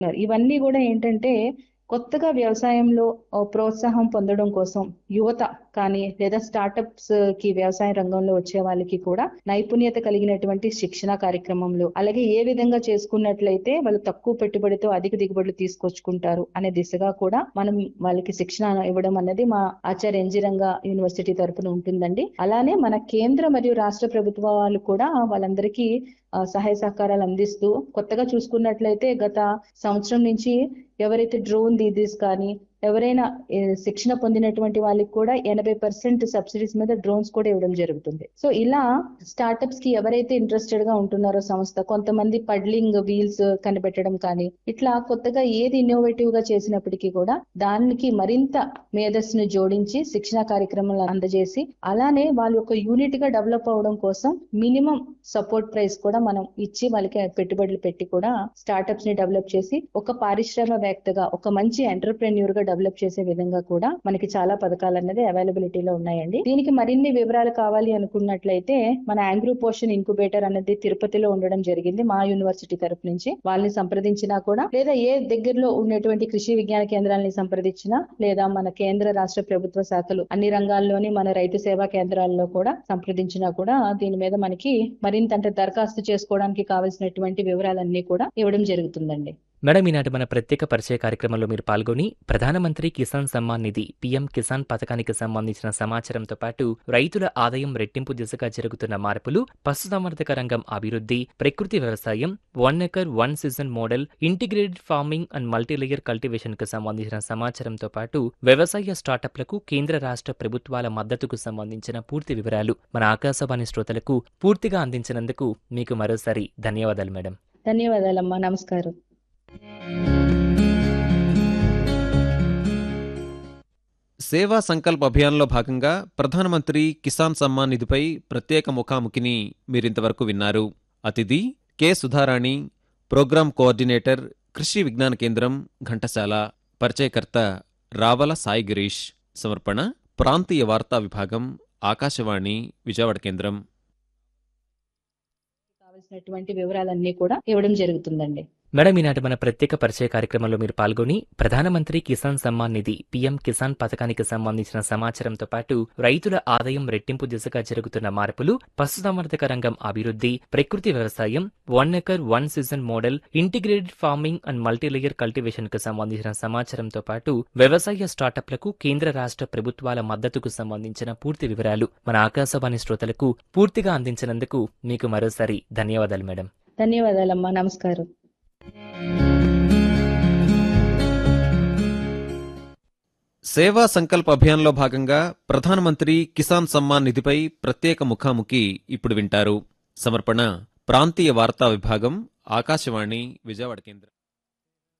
ఇవన్నీ కూడా ఏంటంటే కొత్తగా వ్యవసాయంలో ఆ, ప్రోత్సాహం పొందడం కోసం యువత కానీ లేదా స్టార్టప్స్ కి వ్యవసాయ రంగంలో వచ్చే వాళ్ళకి కూడా నైపుణ్యత కలిగినటువంటి శిక్షణ కార్యక్రమంలో అలాగే ఏ విధంగా చేసుకున్నట్లయితే వాళ్ళు తక్కువ పెట్టుబడితో అధిక దిగుబడులు తీసుకొచ్చుకుంటారు అనే దిశగా కూడా మనం వాళ్ళకి శిక్షణ ఇవ్వడం అనేది మా ఆచార్య ఎన్జిరంగ యూనివర్సిటీ తరపున ఉంటుందండి అలానే మన కేంద్ర మరియు రాష్ట్ర ప్రభుత్వాలు కూడా వాళ్ళందరికీ ఆ, సహాయ సహకారాలు అందిస్తూ కొత్తగా చూసుకున్నట్లయితే గత సంవత్సరం నుంచి ఎవరైతే డ్రోన్ దీదీస్ కానీ ఎవరైనా ఏ, శిక్షణ పొందినటువంటి వాళ్ళకి కూడా ఎనభై పర్సెంట్ సబ్సిడీస్ మీద డ్రోన్స్ కూడా ఇవ్వడం జరుగుతుంది సో ఇలా స్టార్టప్స్ కి ఎవరైతే ఇంట్రెస్టెడ్ గా ఉంటున్నారో సంస్థ కొంతమంది పడ్లింగ్ వీల్స్ కనిపెట్టడం కానీ ఇట్లా కొత్తగా ఏది ఇన్నోవేటివ్ గా చేసినప్పటికీ కూడా దానికి మరింత మేధస్సును జోడించి శిక్షణ కార్యక్రమాలు అందజేసి అలానే వాళ్ళ యొక్క యూనిట్ గా డెవలప్ అవడం కోసం మినిమం సపోర్ట్ ప్రైస్ కూడా మనం ఇచ్చి వాళ్ళకి పెట్టుబడులు పెట్టి కూడా స్టార్టప్స్ ని డెవలప్ చేసి ఒక పారిశ్రామికవేత్తగా ఒక మంచి ఎంటర్ప్రెన్యూర్ గా డెవలప్ చేసే విధంగా కూడా మనకి చాలా పథకాలు అనేది అవైలబిలిటీలో ఉన్నాయండి దీనికి మరిన్ని వివరాలు కావాలి అనుకున్నట్లయితే మన ఆంగ్రూ పోషన్ ఇంక్యుబేటర్ అనేది తిరుపతిలో ఉండడం జరిగింది మా యూనివర్సిటీ తరపు నుంచి వాళ్ళని సంప్రదించినా కూడా లేదా ఏ దగ్గరలో ఉన్నటువంటి కృషి విజ్ఞాన కేంద్రాలని సంప్రదించినా లేదా మన కేంద్ర రాష్ట్ర ప్రభుత్వ శాఖలు అన్ని రంగాల్లోని మన రైతు సేవా కేంద్రాల్లో కూడా సంప్రదించినా కూడా దీని మీద మనకి మరింత అంటే దరఖాస్తు చేసుకోవడానికి కావాల్సినటువంటి వివరాలన్నీ కూడా ఇవ్వడం జరుగుతుందండి మేడం ఈనాటి మన ప్రత్యేక పరిచయ కార్యక్రమంలో మీరు పాల్గొని ప్రధానమంత్రి కిసాన్ సమ్మాన్ నిధి పీఎం కిసాన్ పథకానికి సంబంధించిన సమాచారంతో పాటు రైతుల ఆదాయం రెట్టింపు దిశగా జరుగుతున్న మార్పులు పశుసంవర్ధక రంగం అభివృద్ధి ప్రకృతి వ్యవసాయం one acre one season model integrated farming and multilayer cultivation కు సంబంధించిన సమాచారంతో పాటు వ్యవసాయ స్టార్టప్లకు కేంద్ర రాష్ట్ర ప్రభుత్వాల మద్దతుకు సంబంధించిన పూర్తి వివరాలు మన ఆకాశవాణి శ్రోతలకు పూర్తిగా అందించినందుకు మీకు మరోసారి ధన్యవాదాలు మేడం ధన్యవాదాలమ్మా నమస్కారం సేవా సంకల్ప్ అభియాన్లో భాగంగా ప్రధానమంత్రి కిసాన్ సమ్మాన్ నిధిపై ప్రత్యేక ముఖాముఖిని మీరింతవరకు విన్నారు అతిథి కె సుధారాణి ప్రోగ్రాం కోఆర్డినేటర్ కృషి విజ్ఞాన కేంద్రం ఘంటసాల పరిచయకర్త రావల సాయి గిరీష్ సమర్పణ ప్రాంతీయ వార్తా విభాగం ఆకాశవాణి విజయవాడ కేంద్రం కావాల్సినటువంటి వివరాలన్నీ కూడా ఇవ్వడం జరుగుతుందండి మేడం ఈనాటి మన ప్రత్యేక పరిచయ కార్యక్రమంలో మీరు పాల్గొని ప్రధానమంత్రి కిసాన్ సమ్మాన్ నిధి పీఎం కిసాన్ పథకానికి సంబంధించిన సమాచారంతో పాటు రైతుల ఆదాయం రెట్టింపు దిశగా జరుగుతున్న మార్పులు పశుసంవర్ధక రంగం అభివృద్ధి ప్రకృతి వ్యవసాయం one acre one season model integrated farming and multilayer cultivation కు సంబంధించిన సమాచారంతో పాటు వ్యవసాయ స్టార్టప్లకు కేంద్ర రాష్ట్ర ప్రభుత్వాల మద్దతుకు సంబంధించిన పూర్తి వివరాలు మన ఆకాశవాణి శ్రోతలకు పూర్తిగా అందించినందుకు మీకు మరోసారి ధన్యవాదాలు మేడం ధన్యవాదాలమ్మా నమస్కారం సేవా సంకల్ప్ అభియాన్లో భాగంగా ప్రధానమంత్రి కిసాన్ సమ్మాన్ నిధిపై ప్రత్యేక ముఖాముఖి ఇప్పుడు వింటారు సమర్పణ ప్రాంతీయ వార్తా విభాగం ఆకాశవాణి విజయవాడ కేంద్రం